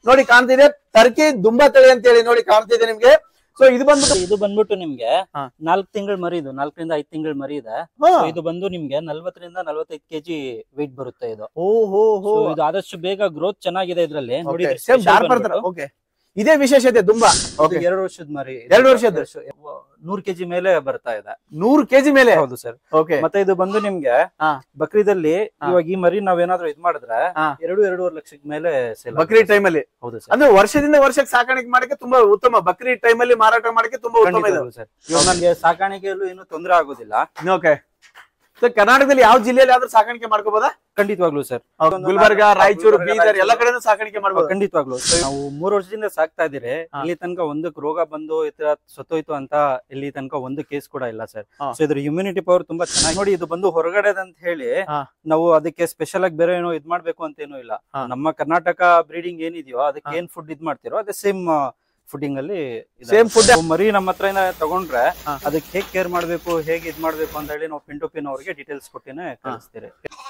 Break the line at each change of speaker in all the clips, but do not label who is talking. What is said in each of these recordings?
ನೋಡಿ ಕಾಣ್ತಿದೆ ಟರ್ಕಿ ದುಂಬಾ ತಳಿ ಅಂತ ಹೇಳಿ ನೋಡಿ ಕಾಣ್ತಿದೆ ನಿಮ್ಗೆ ಸೊ ಇದು ಬಂದ್ಬಿಟ್ಟು
ಇದು ಬಂದ್ಬಿಟ್ಟು ನಿಮ್ಗೆ
ಹಾ.
ನಾಲ್ಕ್ ತಿಂಗಳ ಮರಿ ಇದು ನಾಲ್ಕರಿಂದ ಐದ್ ತಿಂಗಳ ಮರಿ ಇದೆ
ಹಾ.
So ಇದು ಬಂದು ನಿಮ್ಗೆ ನಲ್ವತ್ತರಿಂದ ನಲ್ವತ್ತೈದು ಕೆಜಿ weight ಬರುತ್ತೆ ಇದು
ಓ ಹೋ ಹೋ
So ಇದು ಆದಷ್ಟು ಬೇಗ ಗ್ರೋತ್ ಚೆನ್ನಾಗಿದೆ ಇದ್ರಲ್ಲಿ ನೋಡಿ ಇದ್ರ
ಸೇಮ್
special
ಡಾರ್ಪರ್ ತರ
ಬಂದ್ಬಿಟ್ಟು
ಓಕೆ ಇದೇ ವಿಶೇಷತೆ ದುಂಬಾ
ಇದು
ಓಕೆ
ಎರಡು ವರ್ಷದ ಮರಿ
ಎರಡು ವರ್ಷದ್ದು?
ನೂರ್ ಕೆಜಿ ಮೇಲೆ ಬರ್ತಾ ಇದೆ
ನೂರು ಕೆಜಿ ಮೇಲೆ
ಹೌದು ಸರ್
ಓಕೆ
ಮತ್ತೆ ಇದು ಬಂದು ನಿಮ್ಗೆ
ಹಾ.
ಬಕ್ರೀದಲ್ಲಿ
ಹಾ.
ಇವಾಗ ಈ ಮರಿ ನಾವೇನಾದ್ರೂ ಇದ್ ಮಾಡಿದ್ರೆ
ಹಾ.
ಎರಡು ಎರಡೂವರೆ ಲಕ್ಷದ ಮೇಲೆ ಸೇಲ್
ಬಕ್ರೀದ್ ಟೈಮ್ ಅಲ್ಲಿ
ಹೌದು ಸರ್
ಅಂದ್ರೆ ವರ್ಷದಿಂದ ವರ್ಷಕ್ಕೆ ಸಾಕಾಣಿಕೆ ಮಾಡಕ್ಕೆ ತುಂಬಾ ಉತ್ತಮ ಬಕ್ರೀದ್ ಟೈಮ್ ಅಲ್ಲಿ ಮಾರಾಟ ಮಾಡಕ್ಕೆ ತುಂಬಾ ಉತ್ತಮ ಇದು
ಸರ್ ಇವಾಗ ನಮ್ಗೆ ಸಾಕಾಣಿಕೆಯಲ್ಲೂ ಏನು ತೊಂದರೆ ಆಗೋದಿಲ್ಲ
ಓಕೆ ಸೊ ಕರ್ನಾಟಕದಲ್ಲಿ ಯಾವ ಜಿಲ್ಲೆಯಲ್ಲಿ ಆದ್ರೂ ಸಾಕಾಣಿಕೆ ಮಾಡ್ಕೋಬಹುದಾ
ಖಂಡಿತವಾಗ್ಲೂ ಸರ್
ಗುಲ್ಬರ್ಗ ರಾಯಚೂರು
ಗುಲ್ಬರ್ಗ,
ಬೀದರ್ ಎಲ್ಲ
ರಾಯಚೂರು.
ಕಡೆನೂ ಸಾಕಾಣಿಕೆ ಮಾಡ್ಬೋದು
ಖಂಡಿತವಾಗ್ಲು So, ನಾವು ಮೂರ್ ವರ್ಷದಿಂದ ಸಾಕ್ತಾ ಇದೀರಿ
ಹಾ.
ಇಲ್ಲಿ ತನಕ ಒಂದಕ್ಕೆ ರೋಗ ಬಂದು ಈ ತರ ಸತ್ತೋಯ್ತು ಅಂತ ಇಲ್ಲಿ ತನಕ ಒಂದು ಕೇಸ್ ಕೂಡ ಇಲ್ಲ ಸರ್
ಹಾ.
ಸೊ ಇದ್ರ ಇಮ್ಯುನಿಟಿ ಪವರ್ ತುಂಬಾ ಚೆನ್ನಾಗಿ ನೋಡಿ ಇದು ಬಂದು ಹೊರಗಡೆ ಅಂತ ಹೇಳಿ
ಹಾ.
ನಾವು ಅದಕ್ಕೆ ಸ್ಪೆಷಲ್ ಆಗಿ ಬೇರೆ ಏನೋ ಇದ್ ಮಾಡ್ಬೇಕು ಅಂತ ಏನೂ ಇಲ್ಲ
ಹಾ.
ನಮ್ಮ ಕರ್ನಾಟಕ ಬ್ರೀಡಿಂಗ್ ಏನಿದೆಯೋ ಅದಕ್ಕೆ
ಹಾ.
ಏನ್ ಫುಡ್ ಇದ್ ಮಾಡ್ತಿರೋ ಅದೇ ಸೇಮ್ ಫುಡ್ಡಿಂಗ್ ಅಲ್ಲಿ ಇದೆ.
Same food.
So, ಮರಿ ನಮ್ಮ ಹತ್ರ ತಗೊಂಡ್ರೆ
ಹಾ.
ಅದಕ್ಕೆ ಹೇಗ್ ಕೇರ್ ಮಾಡ್ಬೇಕು ಹೇಗ್ ಇದ್ ಮಾಡ್ಬೇಕು ಅಂತ ಹೇಳಿ ನಾವು ಪಿನ್ ಟು ಪಿನ್ ಅವ್ರಿಗೆ ಡೀಟೇಲ್ಸ್ ಕೊಟ್ಟಿನೇ ಕಳಿಸ್ತೀರಿ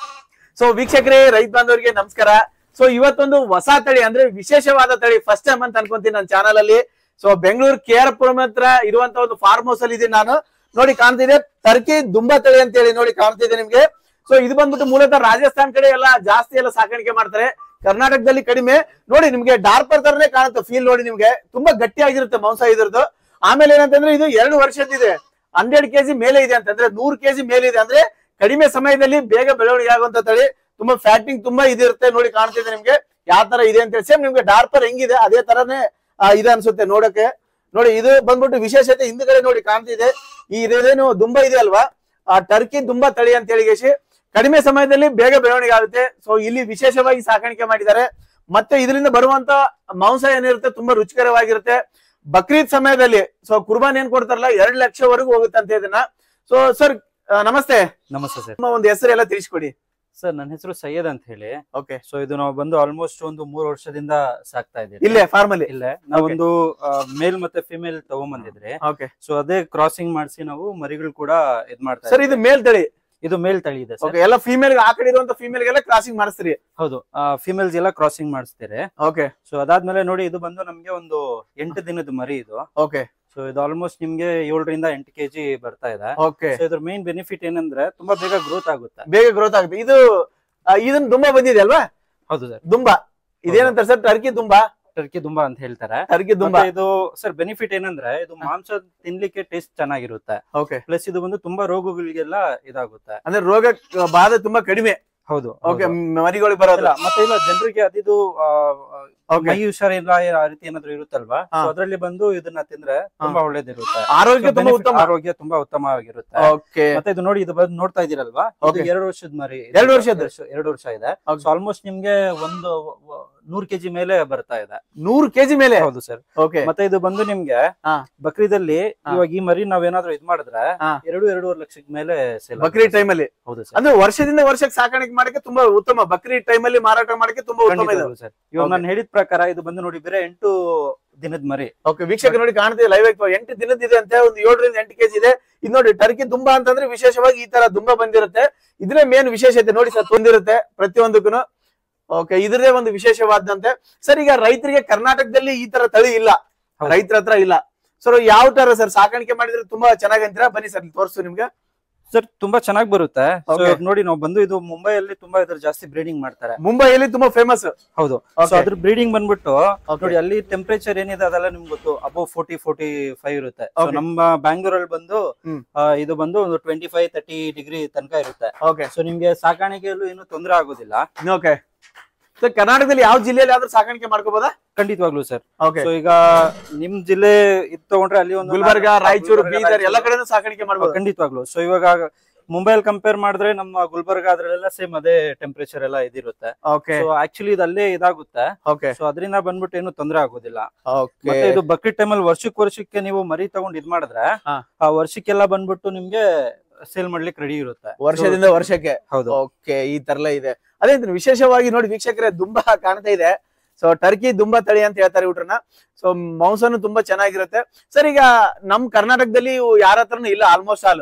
ಸೊ ವೀಕ್ಷಕರೇ ರೈತ ಬಾಂಧವರಿಗೆ ನಮಸ್ಕಾರ ಸೊ ಇವತ್ತೊಂದು ಹೊಸ ತಳಿ ಅಂದ್ರೆ ವಿಶೇಷವಾದ ತಳಿ ಫಸ್ಟ್ ಟೈಮ್ ಅಂತ ಅನ್ಕೊಂತೀನಿ ನನ್ನ ಚಾನಲ್ ಅಲ್ಲಿ so Bengaluru K R Puram ಹತ್ರ ಇರುವಂತ ಒಂದು ಫಾರ್ಮ್ ಹೌಸ್ ಅಲ್ಲಿ ಇದೀನಿ ನಾನು ನೋಡಿ ಕಾಣ್ತಿದೆ ಟರ್ಕಿ ದುಂಬಾ ತಳಿ ಅಂತ ಹೇಳಿ ನೋಡಿ ಕಾಣ್ತಿದೆ ನಿಮ್ಗೆ ಸೊ ಇದು ಬಂದ್ಬಿಟ್ಟು ಮೂಲತಃ ರಾಜಸ್ಥಾನ್ ಕಡೆ ಎಲ್ಲ ಜಾಸ್ತಿ ಎಲ್ಲ ಸಾಕಾಣಿಕೆ ಮಾಡ್ತಾರೆ ಕರ್ನಾಟಕದಲ್ಲಿ ಕಡಿಮೆ ನೋಡಿ ನಿಮ್ಗೆ ಡಾರ್ಪರ್ ತರನೇ ಕಾಣುತ್ತೆ ಫೀಲ್ ನೋಡಿ ನಿಮ್ಗೆ ತುಂಬಾ ಗಟ್ಟಿಯಾಗಿರುತ್ತೆ ಮಾಂಸ ಇದ್ರದ್ದು ಆಮೇಲೆ ಏನಂತಂದ್ರೆ ಇದು ಎರಡು ವರ್ಷದಿದೆ ಹಂಡ್ರೆಡ್ ಕೆಜಿ ಮೇಲೆ ಇದೆ ಅಂತಂದ್ರೆ ನೂರ್ ಕೆಜಿ ಮೇಲೆ ಇದೆ ಅಂದ್ರೆ ಕಡಿಮೆ ಸಮಯದಲ್ಲಿ ಬೇಗ ಬೆಳವಣಿಗೆ ಆಗುವಂತ ತಳಿ ತುಂಬಾ ಫ್ಯಾಟಿಂಗ್ ತುಂಬಾ ಇದಿರುತ್ತೆ ನೋಡಿ ಕಾಣ್ತಿದೆ ನಿಮ್ಗೆ ಯಾವ ತರ ಇದೆ ಅಂತ ಹೇಳಿ ಸೇಮ್ ನಿಮ್ಗೆ ಡಾರ್ಪರ್ ಹೆಂಗಿದೆ ಅದೇ ತರನೇ ಆ, ಇದೆ ಅನ್ಸುತ್ತೆ ನೋಡಕ್ಕೆ ನೋಡಿ ಇದು ಬಂದ್ಬಿಟ್ಟು ವಿಶೇಷತೆ ಹಿಂದ್ಗಡೆ ನೋಡಿ ಕಾಣ್ತಿದೆ ಈ ಇದೇನು ದುಂಬ ಇದೆ ಅಲ್ವಾ ಆ ಟರ್ಕಿ ದುಂಬ ತಳಿ ಅಂತ ಹೇಳಿ ಗೆಸಿ ಕಡಿಮೆ ಸಮಯದಲ್ಲಿ ಬೇಗ ಬೆಳವಣಿಗೆ ಆಗುತ್ತೆ ಸೊ ಇಲ್ಲಿ ವಿಶೇಷವಾಗಿ ಸಾಕಾಣಿಕೆ ಮಾಡಿದ್ದಾರೆ ಮತ್ತೆ ಇದರಿಂದ ಬರುವಂತ ಮಾಂಸ ಏನಿರುತ್ತೆ ತುಂಬಾ ರುಚಿಕರವಾಗಿರುತ್ತೆ ಬಕ್ರೀದ್ ಸಮಯದಲ್ಲಿ ಸೊ ಕುರ್ಬಾನ್ ಏನ್ ಕೊಡ್ತಾರಲ್ಲ ಎರಡ್ ಲಕ್ಷವರೆಗೂ ಹೋಗುತ್ತೆ ಅಂತ ಇದನ್ನ ಸೊ ಸರ್ ನಮಸ್ತೆ
ನಮಸ್ತೆ ಸರ್
ನಿಮ್ಮ ಒಂದು ಹೆಸರು ಎಲ್ಲ ತಿಳಿಸ್ಕೊಡಿ
ಸರ್ ನನ್ನ ಹೆಸರು ಸೈಯದ್ ಅಂತ ಹೇಳಿ
ಓಕೆ
ಸೊ ಇದು ನಾವು ಬಂದು ಆಲ್ಮೋಸ್ಟ್ ಒಂದು ಮೂರು ವರ್ಷದಿಂದ ಸಾಕ್ತಾ ಇದ್ದೀವಿ
ಇಲ್ಲೇ ಫಾರ್ಮ್ ಅಲ್ಲಿ
ಇಲ್ಲೇ ನಾವೊಂದು ಮೇಲ್ ಮತ್ತೆ ಫಿಮೇಲ್ ತಗೊಂಬಂದಿದ್ರೆ
ಓಕೆ
ಸೊ ಅದೇ ಕ್ರಾಸಿಂಗ್ ಮಾಡಿಸಿ ನಾವು ಮರಿಗಳು ಕೂಡ ಇದ್ ಮಾಡ್ತಾ
ಸರ್ ಇದು ಮೇಲ್ ತಳಿ
ಇದ್ದೀವಿ. ಇದು ಮೇಲ್ ತಳಿ ಇದೆ ಸರ್
ಓಕೆ ಎಲ್ಲ ಫೀಮೇಲ್ ಆ ಕಡೆ ಇರುವಂತ ಫೀಮೇಲ್ ಗೆಲ್ಲ ಕ್ರಾಸಿಂಗ್ ಮಾಡಿಸ್ತೀರಿ
ಹೌದು ಫಿಮೇಲ್ಸ್ ಎಲ್ಲ ಕ್ರಾಸಿಂಗ್ ಮಾಡಿಸ್ತೀರಿ
ಓಕೆ
ಸೊ ಅದಾದ್ಮೇಲೆ ನೋಡಿ ಇದು ಬಂದು ನಮ್ಗೆ ಒಂದು ಎಂಟು ದಿನದ ಮರಿ ಇದು
ಓಕೆ
ಸೊ ಇದು ಆಲ್ಮೋಸ್ಟ್ ನಿಮ್ಗೆ ಏಳರಿಂದ ಎಂಟು ಕೆಜಿ ಬರ್ತಾ ಇದೆ
ಓಕೆ
ಸೊ ಇದ್ರ ಮೇನ್ ಬೆನಿಫಿಟ್ ಏನಂದ್ರೆ ತುಂಬಾ ಬೇಗ ಗ್ರೋತ್ ಆಗುತ್ತೆ
ಬೇಗ ಗ್ರೋತ್ ಆಗುತ್ತೆ ಇದು ಆ, ಇದನ್ನ ದುಂಬ ಬಂದಿದೆ ಅಲ್ವಾ
ಹೌದು ಸರ್
ದುಂಬ ಇದೇನಂತಾರೆ ಸರ್ ಟರ್ಕಿ ದುಂಬ
ಟರ್ಕಿ ತುಂಬಾ ಅಂತ ಹೇಳ್ತಾರೆ
ಟರ್ಕಿ ದುಂಬ
ಮತ್ತೆ ಇದು ಸರ್ ಬೆನಿಫಿಟ್ ಏನಂದ್ರೆ ಇದು ಮಾಂಸ ತಿನ್ಲಿಕ್ಕೆ ಟೇಸ್ಟ್ ಚೆನ್ನಾಗಿರುತ್ತೆ
ಓಕೆ
ಪ್ಲಸ್ ಇದು ಬಂದು ತುಂಬಾ ರೋಗಗಳಿಗೆಲ್ಲ ಇದಾಗುತ್ತೆ
ಅಂದ್ರೆ ರೋಗ ಬಾಧೆ ತುಂಬಾ ಕಡಿಮೆ
ಹೌದು
ಓಕೆ
ಹೌದು.
ಮರಿಗಳಿಗೆ ಬರೋದಿಲ್ಲ
ಇಲ್ಲ, ಮತ್ತೆ ಇಲ್ಲ ಜನರಿಗೆ ಅದಿದು ಆ, ಆ,
ಓಕೆ
ಮೈ ಹುಷಾರಿಲ್ಲ ಆ ರೀತಿ ಏನಾದ್ರು ಇರುತ್ತಲ್ವಾ
ಹಾ.
So ಅದ್ರಲ್ಲಿ ಬಂದು ಇದನ್ನ ತಿಂದ್ರೆ ತುಂಬಾ ಒಳ್ಳೇದಿರುತ್ತೆ
ಆರೋಗ್ಯ
So
ತುಂಬಾ
benefit-
ಉತ್ತಮ
ಆರೋಗ್ಯ ತುಂಬಾ ಉತ್ತಮವಾಗಿರುತ್ತೆ
ಓಕೆ
ಮತ್ತೆ ಇದು ನೋಡಿ ಇದು ಬಂದು ನೋಡ್ತಾ ಇದೀರಲ್ವಾ ಇದು
Okay.
ಎರಡು ವರ್ಷದ ಮರಿ
ಎರಡು ವರ್ಷದ್ದು?
ಎರಡು ವರ್ಷ ಇದೆ
Okay.
ಸೊ ಆಲ್ಮೋಸ್ಟ್ ನಿಮ್ಗೆ ಒಂದು ವ- ನೂರ್ ಕೆಜಿ ಮೇಲೆ ಬರ್ತಾ ಇದೆ
ನೂರು ಕೆಜಿ ಮೇಲೆ
ಹೌದು ಸರ್
ಓಕೆ
ಮತ್ತೆ ಇದು ಬಂದು ನಿಮ್ಗೆ
ಹಾ.
ಬಕ್ರೀದಲ್ಲಿ
ಹಾ.
ಇವಾಗ ಈ ಮರಿ ನಾವೇನಾದ್ರೂ ಇದ್ ಮಾಡಿದ್ರೆ
ಹಾ.
ಎರಡು ಎರಡೂವರೆ ಲಕ್ಷದ ಮೇಲೆ ಸೇಲ್
ಬಕ್ರೀದ್ ಟೈಮ್ ಅಲ್ಲಿ
ಹೌದು ಸರ್
ಅಂದ್ರೆ ವರ್ಷದಿಂದ ವರ್ಷಕ್ಕೆ ಸಾಕಾಣಿಕೆ ಮಾಡಕ್ಕೆ ತುಂಬಾ ಉತ್ತಮ ಬಕ್ರೀದ್ ಟೈಮ್ ಅಲ್ಲಿ ಮಾರಾಟ ಮಾಡಕ್ಕೆ ತುಂಬಾ ಉತ್ತಮ ಇದು
ಖಂಡಿತವಾಗ್ಲೂ ಸರ್ ಇವಾಗ ನಾನು ಹೇಳಿದ ಪ್ರಕಾರ ಇದು ಬಂದು ನೋಡಿ ಬೇರೆ ಎಂಟು ದಿನದ ಮರಿ
ಓಕೆ ವೀಕ್ಷಕ ನೋಡಿ ಕಾಣ್ತಿದೆ ಲೈವ್ ಎಂಟು ದಿನದಿದೆ ಅಂತ ಒಂದು ಏಳರಿಂದ ಎಂಟು ಕೆಜಿ ಇದೆ ಇದು ನೋಡಿ ಟರ್ಕಿ ದುಂಬ ಅಂತಂದ್ರೆ ವಿಶೇಷವಾಗಿ ಈ ತರ ದುಂಬ ಬಂದಿರುತ್ತೆ ಇದ್ರೆ ಮೇನ್ ವಿಶೇಷತೆ ನೋಡಿ ಸರ್ ತೊಂದಿರುತ್ತೆ ಪ್ರತಿಯೊಂದಕ್ಕೂ ಓಕೆ ಇದ್ರದೇ ಒಂದು ವಿಶೇಷವಾದಂತೆ ಸರ್ ಈಗ ರೈತರಿಗೆ ಕರ್ನಾಟಕದಲ್ಲಿ ಈ ತರ ತಳಿ ಇಲ್ಲ
ಹೌದು.
ರೈತರ ಹತ್ರ ಇಲ್ಲ ಸರ್ ಯಾವ ತರ ಸರ್ ಸಾಕಾಣಿಕೆ ಮಾಡಿದ್ರೆ ತುಂಬಾ ಚೆನ್ನಾಗಿ ಅಂತೀರಾ ಬನ್ನಿ ಸರ್ ತೋರಿಸ್ತು ನಿಮ್ಗೆ
ಸರ್ ತುಂಬಾ ಚೆನ್ನಾಗಿ ಬರುತ್ತೆ So,
Okay.
ಇವಾಗ ನೋಡಿ ನಾವು ಬಂದು ಇದು ಮುಂಬೈಯಲ್ಲಿ ತುಂಬಾ ಇದ್ರ ಜಾಸ್ತಿ ಬ್ರೀಡಿಂಗ್ ಮಾಡ್ತಾರೆ
ಮುಂಬೈಯಲ್ಲಿ ತುಂಬಾ ಫೇಮಸ್
ಹೌದು
Okay.
ಸೊ ಅದ್ರ ಬ್ರೀಡಿಂಗ್ ಬಂದ್ಬಿಟ್ಟು ನೋಡಿ ಅಲ್ಲಿ ಟೆಂಪರೇಚರ್ ಏನಿದೆ ಅದೆಲ್ಲ ನಿಮ್ಗೆ ಗೊತ್ತು ಅಬೌವ್ ಫೋರ್ಟಿ ಫೋರ್ಟಿ ಫೈವ್ ಇರುತ್ತೆ ಸೊ
Okay.
ನಮ್ಮ ಬ್ಯಾಂಗ್ಳೂರಲ್ಲಿ ಬಂದು
ಹ್ಮ್.
ಆ, ಇದು ಬಂದು ಒಂದು ಟ್ವೆಂಟಿ ಫೈವ್ ತರ್ಟಿ ಡಿಗ್ರಿ ತನಕ ಇರುತ್ತೆ
ಓಕೆ
ಸೊ ನಿಮ್ಗೆ ಸಾಕಾಣಿಕೆಯಲ್ಲೂ ಏನು ತೊಂದರೆ ಆಗೋದಿಲ್ಲ
ಓಕೆ ಸರ್ ಕರ್ನಾಟಕದಲ್ಲಿ ಯಾವ ಜಿಲ್ಲೆಯಲ್ಲಿ ಆದ್ರೂ ಸಾಕಾಣಿಕೆ ಮಾಡ್ಕೋಬಹುದಾ
ಖಂಡಿತವಾಗ್ಲೂ ಸರ್
ಓಕೆ
ಸೊ ಈಗ ನಿಮ್ ಜಿಲ್ಲೆ ಇದು ತಗೊಂಡ್ರೆ ಅಲ್ಲಿ ಒಂದು
ಗುಲ್ಬರ್ಗ
ನಾಲ್ಕು-
ರಾಯಚೂರು
ಗುಲ್ಬರ್ಗ,
ಬೀದರ್ ಎಲ್ಲ
ರಾಯಚೂರು.
ಕಡೆನೂ ಸಾಕಾಣಿಕೆ ಮಾಡ್ಬೋದು
ಖಂಡಿತವಾಗ್ಲು ಸೊ ಇವಾಗ ಮುಂಬೈಲ್ ಕಂಪೇರ್ ಮಾಡಿದ್ರೆ ನಮ್ಮ ಗುಲ್ಬರ್ಗ ಅದ್ರಲ್ಲೆಲ್ಲ ಸೇಮ್ ಅದೇ ಟೆಂಪರೇಚರ್ ಎಲ್ಲ ಇದಿರುತ್ತೆ
ಓಕೆ
ಸೊ ಆಕ್ಚುಲಿ ಇದು ಅಲ್ಲೇ ಇದಾಗುತ್ತೆ
ಓಕೆ
ಸೊ ಅದರಿಂದ ಬಂದ್ಬಿಟ್ಟು ಏನು ತೊಂದರೆ ಆಗೋದಿಲ್ಲ
ಓಕೆ
ಮತ್ತೆ ಇದು ಬಕ್ರೀದ್ ಟೈಮಲ್ಲಿ ವರ್ಷಕ್ಕೆ ವರ್ಷಕ್ಕೆ ನೀವು ಮರಿ ತಗೊಂಡ್ ಇದ್ ಮಾಡಿದ್ರೆ
ಹಾ.
ಆ ವರ್ಷಕ್ಕೆಲ್ಲ ಬಂದ್ಬಿಟ್ಟು ನಿಮ್ಗೆ ಸೇಲ್ ಮಾಡ್ಲಿಕ್ಕೆ ರೆಡಿ ಇರುತ್ತೆ
ವರ್ಷದಿಂದ ವರ್ಷಕ್ಕೆ
ಹೌದು
ಓಕೆ ಈ ತರಲೇ ಇದೆ ಅದೇ ಅಂತೀನಿ, ವಿಶೇಷವಾಗಿ ನೋಡಿ ವೀಕ್ಷಕರೇ ದುಂಬ ಕಾಣ್ತಾ ಇದೆ ಸೊ ಟರ್ಕಿ ದುಂಬ ತಳಿ ಅಂತ ಹೇಳ್ತಾರೆ ಇವ್ರನ್ನ ಸೊ ಮಾಂಸನು ತುಂಬಾ ಚೆನ್ನಾಗಿರುತ್ತೆ ಸರ್ ಈಗ ನಮ್ ಕರ್ನಾಟಕದಲ್ಲಿ ಇವು ಯಾರ ಹತ್ರನೂ ಇಲ್ಲ ಆಲ್ಮೋಸ್ಟ್ ಆಲ್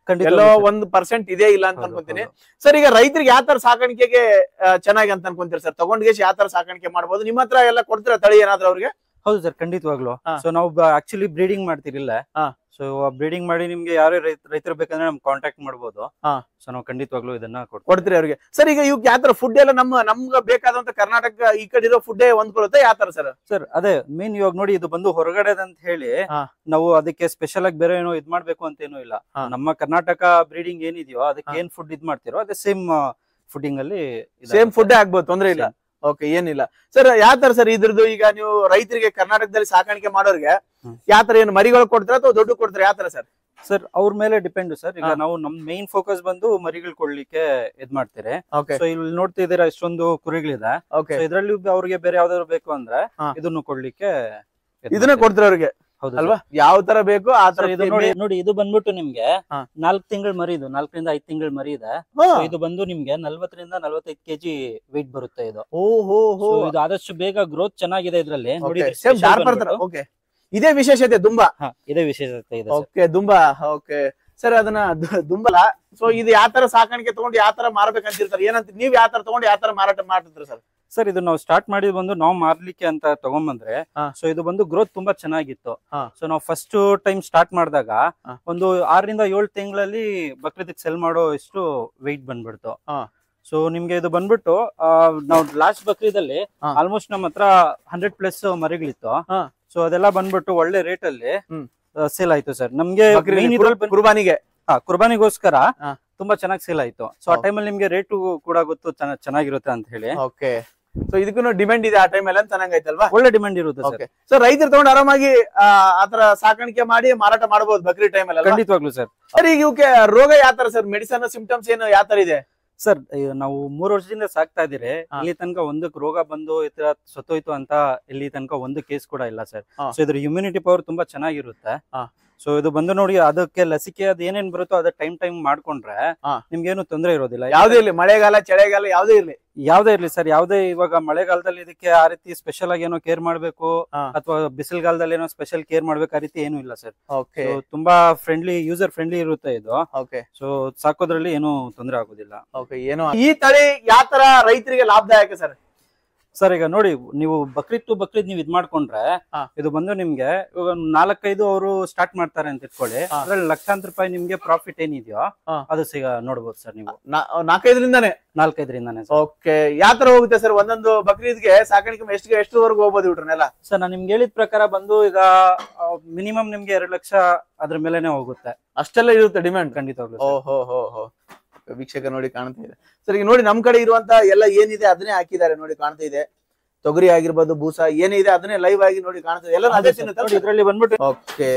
ಖಂಡಿತ
ಎಲ್ಲೋ ಒಂದ್ ಪರ್ಸೆಂಟ್ ಇದೆ ಇಲ್ಲ ಅಂತ ಅನ್ಕೊಂತೀನಿ ಸರ್ ಈಗ ರೈತರಿಗೆ ಯಾವ ತರ ಸಾಕಾಣಿಕೆಗೆ ಆ, ಚೆನ್ನಾಗಿ ಅಂತ ಅನ್ಕೊಂತೀರಿ ಸರ್ ತಗೊಂಡ್ಗೆ ಯಾವ ತರ ಸಾಕಾಣಿಕೆ ಮಾಡ್ಬೋದು ನಿಮ್ಮ ಹತ್ರ ಎಲ್ಲ ಕೊಡ್ತೀರಾ ತಳಿ ಏನಾದ್ರು ಅವ್ರಿಗೆ
ಹೌದು ಸರ್ ಖಂಡಿತವಾಗ್ಲು
ಹಾ.
ಸೊ ನಾವು ಆಕ್ಚುಲಿ ಬ್ರೀಡಿಂಗ್ ಮಾಡ್ತಿರಿಲ್ಲ
ಹಾ.
ಸೊ ಬ್ರೀಡಿಂಗ್ ಮಾಡಿ ನಿಮ್ಗೆ ಯಾರೇ ರೈತರು ಬೇಕಂದ್ರೆ ನಮ್ ಕಾಂಟ್ಯಾಕ್ಟ್ ಮಾಡ್ಬೋದು
ಹಾ.
ಸೊ ನಾವು ಖಂಡಿತವಾಗ್ಲೂ ಇದನ್ನ ಕೊಡ್ತೀವಿ
ಕೊಡ್ತೀರಿ ಅವ್ರಿಗೆ ಸರ್ ಈಗ ಇವ್ ಯಾವ ತರ ಫುಡ್ ಎಲ್ಲ ನಮ್ಮ ನಮ್ಗೆ ಬೇಕಾದಂತ ಕರ್ನಾಟಕ ಈ ಕಡೆ ಇರೋ ಫುಡ್ ಹೊಂದ್ಕೊಳ್ಳುತ್ತೆ ಯಾವ ತರ ಸರ್
ಸರ್ ಅದೇ ಮೇನ್ ಇವಾಗ ನೋಡಿ ಇದು ಬಂದು ಹೊರಗಡೆ ಅಂತ ಹೇಳಿ
ಹಾ.
ನಾವು ಅದಕ್ಕೆ ಸ್ಪೆಷಲ್ ಆಗಿ ಬೇರೆ ಏನೋ ಇದ್ ಮಾಡ್ಬೇಕು ಅಂತ ಏನೂ ಇಲ್ಲ
ಹಾ.
ನಮ್ಮ ಕರ್ನಾಟಕ ಬ್ರೀಡಿಂಗ್ ಏನಿದೆಯೋ ಅದಕ್ಕೆ
ಹಾ.
ಏನ್ ಫುಡ್ ಇದ್ ಮಾಡ್ತಿರೋ ಅದೇ ಸೇಮ್ ಫುಡಿಂಗ್ ಅಲ್ಲಿ
ಸೇಮ್ ಫುಡ್ ಆಗ್ಬೋದು ತೊಂದ್ರೆ ಇಲ್ಲ ಓಕೆ ಏನಿಲ್ಲ ಸರ್ ಯಾವ ತರ ಸರ್ ಇದ್ರದ್ದು ಈಗ ನೀವು ರೈತರಿಗೆ ಕರ್ನಾಟಕದಲ್ಲಿ ಸಾಕಾಣಿಕೆ ಮಾಡೋರಿಗೆ
ಹ್ಮ್.
ಯಾವ ತರ ಏನು ಮರಿಗಳು ಕೊಡ್ತೀರಾ ಅಥವಾ ದೊಡ್ಡ ಕೊಡ್ತೀರಾ ಯಾವ ತರ ಸರ್
ಸರ್ ಅವ್ರ ಮೇಲೆ ಡಿಪೆಂಡ್ ಸರ್ ಈಗ
ಹಾ.
ನಾವು ನಮ್ ಮೇನ್ ಫೋಕಸ್ ಬಂದು ಮರಿಗಳು ಕೊಡ್ಲಿಕ್ಕೆ ಇದ್ ಮಾಡ್ತೀರಿ
ಓಕೆ
ಸೊ ಇಲ್ಲಿ ನೋಡ್ತಿದ್ದೀರಾ ಇಷ್ಟೊಂದು ಕುರಿಗಳಿದೆ
ಓಕೆ
ಸೊ ಇದ್ರಲ್ಲಿ ಅವ್ರಿಗೆ ಬೇರೆ ಯಾವ್ದಾದ್ರು ಬೇಕು ಅಂದ್ರೆ
ಹಾ.
ಇದನ್ನು ಕೊಡ್ಲಿಕ್ಕೆ ಇದ್
ಇದನ್ನ
ಮಾಡ್ತೀವಿ.
ಕೊಡ್ತೀರಾ ಅವ್ರಿಗೆ
ಹೌದು sir.
ಅಲ್ವಾ ಯಾವ ತರ ಬೇಕು ಆ ತರ
ಸರ್, ಇದು ನೋಡಿ ನೋಡಿ ಇದು ಬಂದ್ಬಿಟ್ಟು ನಿಮ್ಗೆ
ಹಾ.
ನಾಲ್ಕ್ ತಿಂಗಳ ಮರಿ ಇದು ನಾಲ್ಕರಿಂದ ಐದ್ ತಿಂಗಳ ಮರಿ ಇದೆ
ಹಾ.
So, ಇದು ಬಂದು ನಿಮ್ಗೆ ನಲ್ವತ್ತರಿಂದ ನಲ್ವತ್ತೈದು ಕೆಜಿ ವೆಯ್ಟ್ ಬರುತ್ತೆ ಇದು
ಓ ಹೋ ಹೋ
So, ಇದು ಆದಷ್ಟು ಬೇಗ ಗ್ರೋತ್ ಚೆನ್ನಾಗಿದೆ ಇದ್ರಲ್ಲಿ ನೋಡಿ
Okay.
ಇದು
Same
special
ಡಾರ್ಪರ್ ತರ
ಬಂದ್ಬಿಟ್ಟು-
ಓಕೆ ಇದೇ ವಿಶೇಷತೆ ದುಂಬಾ
ಹಾ, ಇದೇ ವಿಶೇಷತೆ ಇದೆ sir.
ಓಕೆ ದುಂಬಾ ಓಕೆ ಸರ್ ಅದನ್ನ ದು- ದುಂಬಲ ಸೊ ಇದು ಯಾವ ತರ ಸಾಕಾಣಿಕೆ ತಗೊಂಡು ಯಾವ ತರ ಮಾರ್ಬೇಕಂತಿರ್ತಾರೆ ಏನಂತ ನೀವ್ ಯಾವ ತರ ತಗೊಂಡು ಯಾವ ತರ ಮಾರಾಟ ಮಾಡ್ತಿರ್ತಾರೆ ಸರ್
ಸರ್ ಇದು ನಾವು ಸ್ಟಾರ್ಟ್ ಮಾಡಿದ್ ಬಂದು ನಾವು ಮಾರ್ಲಿಕ್ಕೆ ಅಂತ ತಗೊಂಬಂದ್ರೆ
ಹಾ.
ಸೊ ಇದು ಬಂದು ಗ್ರೋತ್ ತುಂಬಾ ಚೆನ್ನಾಗಿತ್ತು
ಹಾ.
ಸೊ ನಾವು ಫಸ್ಟ್ ಟೈಮ್ ಸ್ಟಾರ್ಟ್ ಮಾಡಿದಾಗ
ಹಾ.
ಒಂದು ಆರರಿಂದ ಏಳು ತಿಂಗಳಲ್ಲಿ ಬಕ್ರೀದಿಗೆ ಸೆಲ್ ಮಾಡೋ ಇಷ್ಟು ವೆಯ್ಟ್ ಬಂದ್ಬಿಡ್ತು
ಹಾ.
ಸೊ ನಿಮ್ಗೆ ಇದು ಬಂದ್ಬಿಟ್ಟು ಆ, ನಾವು ಲಾಸ್ಟ್ ಬಕ್ರೀದಲ್ಲಿ
ಹಾ.
ಆಲ್ಮೋಸ್ಟ್ ನಮ್ಮ ಹತ್ರ ಹಂಡ್ರೆಡ್ ಪ್ಲಸ್ ಮರಿಗಳಿತ್ತು
ಹಾ.
ಸೊ ಅದೆಲ್ಲ ಬಂದ್ಬಿಟ್ಟು ಒಳ್ಳೆ ರೇಟ್ ಅಲ್ಲಿ
ಹ್ಮ್.
ಸೇಲ್ ಆಯ್ತು ಸರ್ ನಮ್ಗೆ
ಬಕ್ರೀದ್
main
ಕುರ್-
ಇದ್ರಲ್ಲಿ ಬಂದ್-
ಕುರ್ಬಾನಿಗೆ
ಹಾ, ಕುರ್ಬಾನಿಗೋಸ್ಕರ
ಹಾ.
ತುಂಬಾ ಚೆನ್ನಾಗಿ ಸೇಲ್ ಆಯ್ತು ಸೊ ಆ
ಹೌದು.
ಟೈಮಲ್ಲಿ ನಿಮ್ಗೆ ರೇಟು ಕೂಡ ಗೊತ್ತು ಚೆನ್ನ- ಚೆನ್ನಾಗಿರುತ್ತೆ ಅಂತ ಹೇಳಿ
ಓಕೆ ಸೊ ಇದಕ್ಕೂ ಡಿಮ್ಯಾಂಡ್ ಇದೆ ಆ ಟೈಮ್ ಅಲ್ಲಿ ಅಂತ ಚೆನ್ನಾಗೈತಲ್ವಾ
ಒಳ್ಳೆ ಡಿಮ್ಯಾಂಡ್ ಇರುತ್ತೆ ಸರ್
ಓಕೆ ಸೊ ರೈತರು ತಗೊಂಡು ಆರಾಮಾಗಿ ಆ, ಆತರ ಸಾಕಾಣಿಕೆ ಮಾಡಿ ಮಾರಾಟ ಮಾಡಬಹುದು ಬಕ್ರಿ ಟೈಮ್ ಅಲ್ಲಿ
ಖಂಡಿತವಾಗ್ಲು ಸರ್
ಸರ್ ಈಗ ಇವಕ್ಕೆ ರೋಗ ಯಾವ ತರ ಸರ್ ಮೆಡಿಸನ್ ಸಿಂಪ್ಟಮ್ಸ್ ಏನು ಯಾವ ತರ ಇದೆ
ಸರ್ ಈಗ ನಾವು ಮೂರ್ ವರ್ಷದಿಂದ ಸಾಕ್ತಾ ಇದೀರಿ
ಹಾ.
ಇಲ್ಲಿ ತನಕ ಒಂದಕ್ಕೆ ರೋಗ ಬಂದು ಈ ತರ ಸತ್ತೋಯ್ತು ಅಂತ ಇಲ್ಲಿ ತನಕ ಒಂದು ಕೇಸ್ ಕೂಡ ಇಲ್ಲ ಸರ್
ಹಾ.
ಸೊ ಇದ್ರ ಇಮ್ಯುನಿಟಿ ಪವರ್ ತುಂಬಾ ಚೆನ್ನಾಗಿರುತ್ತೆ
ಹಾ.
ಸೊ ಇದು ಬಂದು ನೋಡಿ ಅದಕ್ಕೆ ಲಸಿಕೆ ಅದ್ ಏನೇನ್ ಬರುತ್ತೋ ಅದ ಟೈಮ್ ಟೈಮ್ ಮಾಡ್ಕೊಂಡ್ರೆ
ಹಾ.
ನಿಮ್ಗೇನು ತೊಂದರೆ ಇರೋದಿಲ್ಲ
ಯಾವ್ದೇ ಇರ್ಲಿ ಮಳೆಗಾಲ ಚಳಿಗಾಲ ಯಾವ್ದೇ ಇರ್ಲಿ
ಯಾವ್ದೇ ಇರ್ಲಿ ಸರ್ ಯಾವ್ದೇ ಇವಾಗ ಮಳೆಗಾಲದಲ್ಲಿ ಇದಕ್ಕೆ ಆ ರೀತಿ ಸ್ಪೆಷಲ್ ಆಗಿ ಏನೋ ಕೇರ್ ಮಾಡ್ಬೇಕು
ಹಾ.
ಅಥವಾ ಬಿಸಿಲುಗಾಲದಲ್ಲಿ ಏನೋ ಸ್ಪೆಷಲ್ ಕೇರ್ ಮಾಡ್ಬೇಕು ಆ ರೀತಿ ಏನೂ ಇಲ್ಲ ಸರ್
ಓಕೆ
ತುಂಬಾ ಫ್ರೆಂಡ್ಲಿ ಯೂಸರ್ ಫ್ರೆಂಡ್ಲಿ ಇರುತ್ತೆ ಇದು
ಓಕೆ
ಸೊ ಸಾಕೋದ್ರಲ್ಲಿ ಏನು ತೊಂದರೆ ಆಗೋದಿಲ್ಲ
ಓಕೆ ಏನೋ ಈ ತಳಿ ಯಾವ ತರ ರೈತರಿಗೆ ಲಾಭದಾಯಕ ಸರ್
ಸರ್ ಈಗ ನೋಡಿ ನೀವು ಬಕ್ರೀದ್ ಟು ಬಕ್ರೀದ್ ನೀವು ಇದ್ ಮಾಡ್ಕೊಂಡ್ರೆ
ಹಾ.
ಇದು ಬಂದು ನಿಮ್ಗೆ ಇವಾಗ ನಾಲ್ಕೈದು ಅವರು ಸ್ಟಾರ್ಟ್ ಮಾಡ್ತಾರೆ ಅಂತ ಇಟ್ಕೊಳ್ಳಿ
ಹಾ.
ಅದ್ರಲ್ಲಿ ಲಕ್ಷಾಂತರ ರೂಪಾಯಿ ನಿಮ್ಗೆ ಪ್ರಾಫಿಟ್ ಏನಿದೆಯೋ
ಹಾ.
ಅದು ಸಿಗ ನೋಡ್ಬೋದು ಸರ್ ನೀವು
ನಾಲ್ಕೈದರಿಂದಾನೆ
ನಾಲ್ಕೈದರಿಂದಾನೆ ಸರ್
ಓಕೆ ಯಾವ ತರ ಹೋಗುತ್ತೆ ಸರ್ ಒಂದೊಂದು ಬಕ್ರೀದ್ಗೆ ಸಾಕಾಣಿಕೆ ಎಷ್ಟು ಎಷ್ಟುವರೆಗೂ ಹೋಗ್ಬೋದು ಇವ್ರನ್ನೆಲ್ಲ
ಸರ್ ನಾನು ನಿಮ್ಗೆ ಹೇಳಿದ ಪ್ರಕಾರ ಬಂದು ಈಗ ಮಿನಿಮಮ್ ನಿಮ್ಗೆ ಎರಡು ಲಕ್ಷ ಅದ್ರ ಮೇಲೆನೆ ಹೋಗುತ್ತೆ
ಅಷ್ಟೆಲ್ಲ ಇರುತ್ತೆ ಡಿಮ್ಯಾಂಡ್
ಖಂಡಿತವಾಗ್ಲು
ಓ
sir.
ಹೋ ಹೋ ಹೋ ವೀಕ್ಷಕ ನೋಡಿ ಕಾಣ್ತಾ ಇದೆ ಸರ್ ಈಗ ನೋಡಿ ನಮ್ ಕಡೆ ಇರುವಂತ ಎಲ್ಲ ಏನಿದೆ ಅದನ್ನೇ ಹಾಕಿದ್ದಾರೆ ನೋಡಿ ಕಾಣ್ತಾ ಇದೆ ತೊಗರಿ ಆಗಿರ್ಬೋದು ಬೂಸ ಏನಿದೆ ಅದನ್ನೇ ಲೈವ್ ಆಗಿ ನೋಡಿ ಕಾಣ್ತಾ ಇದೆ ಎಲ್ಲ ಅದೇ
ನೋಡಿ
ತಿನ್ನುತ್ತೆ
ಇದ್ರಲ್ಲಿ ಬಂದ್ಬಿಟ್ಟು
ಓಕೆ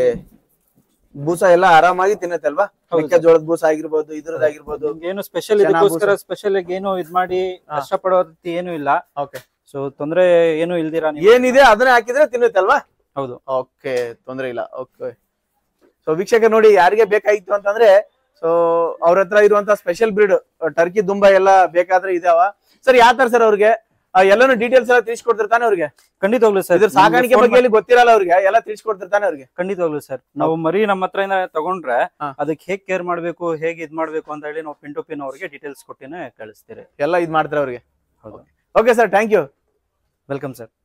ಬೂಸ ಎಲ್ಲ ಆರಾಮಾಗಿ ತಿನ್ನುತ್ತೆ ಅಲ್ವಾ
ಹೌದು
ಮೆಕ್ಕೆಜೋಳದ ಬೂಸ ಆಗಿರ್ಬೋದು ಇದ್ರದ್ದಾಗಿರ್ಬೋದು
ನಿಮ್ಗೆ ಏನು ಸ್ಪೆಷಲ್
ಚೆನ್ನಾಗ್
ಇದಕ್ಕೋಸ್ಕರ ಸ್ಪೆಷಲ್ ಏನು ಇದ್ ಮಾಡಿ
ಹಾ.
ಕಷ್ಟಪಡೋ ರೀತಿ ಏನು ಇಲ್ಲ
ಓಕೆ
ಸೊ ತೊಂದ್ರೆ ಏನು ಇಲ್ದಿರಾ ನೀವು
ಏನಿದೆ ಅದನ್ನೇ ಹಾಕಿದ್ರೆ ತಿನ್ನುತ್ತೆ ಅಲ್ವಾ
ಹೌದು
ಓಕೆ ತೊಂದ್ರೆ ಇಲ್ಲ ಓಕೆ ಸೊ ವೀಕ್ಷಕ ನೋಡಿ ಯಾರಿಗೆ ಬೇಕಾಗಿತ್ತು ಅಂತಂದ್ರೆ ಸೊ ಅವ್ರ ಹತ್ರ ಇರುವಂತ ಸ್ಪೆಷಲ್ ಬ್ರೀಡ್ ಟರ್ಕಿ ದುಂಬ ಎಲ್ಲ ಬೇಕಾದ್ರೆ ಇದಾವ ಸರ್ ಯಾವ ತರ ಸರ್ ಅವ್ರಿಗೆ ಆ, ಎಲ್ಲಾನು ಡೀಟೇಲ್ಸ್ ಎಲ್ಲ ತಿಳಿಸ್ಕೊಡ್ತಿರ್ತಾನೆ ಅವ್ರಿಗೆ
ಖಂಡಿತವಾಗ್ಲು ಸರ್
ಇದ್ರ ಸಾಕಾಣಿಕೆ ಬಗ್ಗೆ ಎಲ್ಲಿ ಗೊತ್ತಿರಲ್ಲ ಅವ್ರಿಗೆ ಎಲ್ಲ ತಿಳಿಸ್ಕೊಡ್ತಿರ್ತಾನೆ ಅವ್ರಿಗೆ
ಖಂಡಿತವಾಗ್ಲು ಸರ್ ನಾವು ಮರಿ ನಮ್ಮ ಹತ್ರ ಇಂದ ತಗೊಂಡ್ರೆ
ಹಾ.
ಅದಕ್ಕೆ ಹೇಗ್ ಕೇರ್ ಮಾಡ್ಬೇಕು ಹೇಗೆ ಇದ್ ಮಾಡ್ಬೇಕು ಅಂತ ಹೇಳಿ ನಾವು ಪಿನ್ ಟು ಪಿನ್ ಅವ್ರಿಗೆ ಡೀಟೇಲ್ಸ್ ಕೊಟ್ಟಿನೇ ಕಳಿಸ್ತೀರಿ
ಎಲ್ಲ ಇದ್ ಮಾಡ್ತಾರೆ ಅವ್ರಿಗೆ
ಹೌದು
okay sir thank you
welcome sir